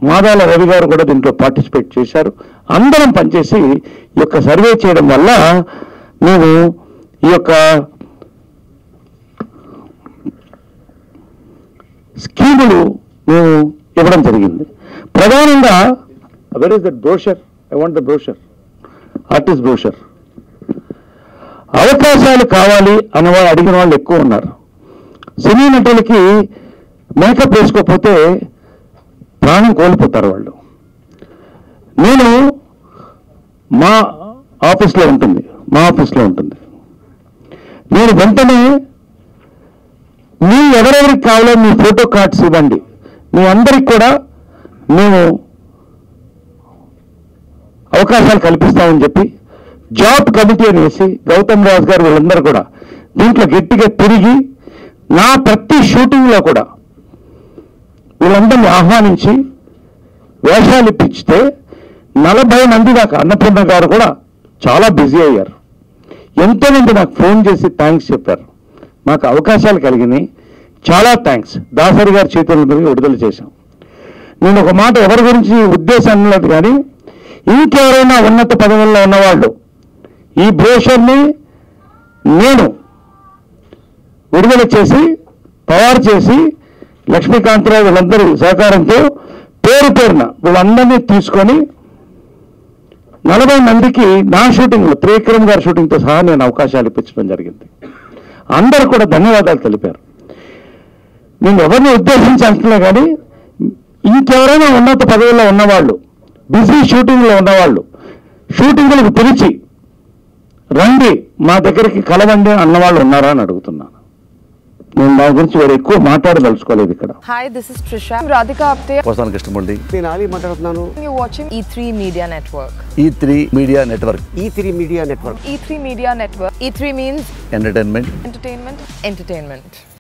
మాదాల రవి గారు కూడా దీంట్లో పార్టిసిపేట్ చేశారు అందరం పనిచేసి ఈ యొక్క సర్వే చేయడం వల్ల మేము ఈ యొక్క స్కీములు మేము ఇవ్వడం జరిగింది ప్రధానంగా where is that brochure I want the brochure artist brochure అవకాశాలు కావాలి అన్న వాళ్ళు అడిగిన వాళ్ళు ఎక్కువ ఉన్నారు సినీ నటులకి మేకప్ వేసుకోకపోతే ప్రాణం కోల్పోతారు వాళ్ళు నేను మా ఆఫీస్లో ఉంటుంది మా ఆఫీస్లో ఉంటుంది నేను వెంటనే మీ ఎవరెవరికి కావాలో మీ ఫోటో కార్డ్స్ ఇవ్వండి మీ అందరికి కూడా మేము అవకాశాలు కల్పిస్తామని చెప్పి జాబ్ కమిటీ అని వేసి గౌతమ్ రాజు గారు వీళ్ళందరూ కూడా దీంట్లో గట్టిగా తిరిగి నా ప్రతి షూటింగ్లో కూడా వీళ్ళందరినీ ఆహ్వానించి వేషాలు ఇప్పించితే నలభై మంది దాకా అన్నపూర్ణ గారు కూడా చాలా బిజీ అయ్యారు ఎంతోమంది నాకు ఫోన్ చేసి థ్యాంక్స్ చెప్పారు మాకు అవకాశాలు కలిగినాయి చాలా థ్యాంక్స్ దాసరి గారి చేతుల మీదుగా విడుదల చేశాం నేను ఒక మాట ఎవరి గురించి ఉద్దేశం లేదు కానీ ఇంకెవరైనా ఉన్నత పదవుల్లో ఉన్నవాళ్ళు ఈ బ్రోషర్ని నేను విడుదల చేసి తయారు చేసి లక్ష్మీకాంతరావు వీళ్ళందరూ సహకారంతో పేరు పేరున వీళ్ళందరినీ తీసుకొని నలభై మందికి నా షూటింగ్లో త్రివిక్రమ్ గారి షూటింగ్తో సహా నేను అవకాశాలు ఇప్పించడం జరిగింది అందరూ కూడా ధన్యవాదాలు తెలిపారు నేను ఎవరిని ఉద్దేశించి అంటున్నా కానీ ఇంకెవరైనా ఉన్నత పదవుల్లో ఉన్నవాళ్ళు బిజీ షూటింగ్లో ఉన్నవాళ్ళు షూటింగ్లకు పిలిచి రండి మా దగ్గరికి కలవండి అన్నవాళ్ళు ఉన్నారా అని అడుగుతున్నాను నేను దాని గురించి వేరే ఎక్కువ మాట్లాడదలుచుకోలేదు ఇక్కడ Hi, this is Trisha. I'm Radhika Apte. పోసాన Krishnamurthy నేను ఆలీ మాట్లాడుతున్నాను You're watching E3 Media Network. E three media network E three media network E3 Media Network. E3 means entertainment entertainment, entertainment.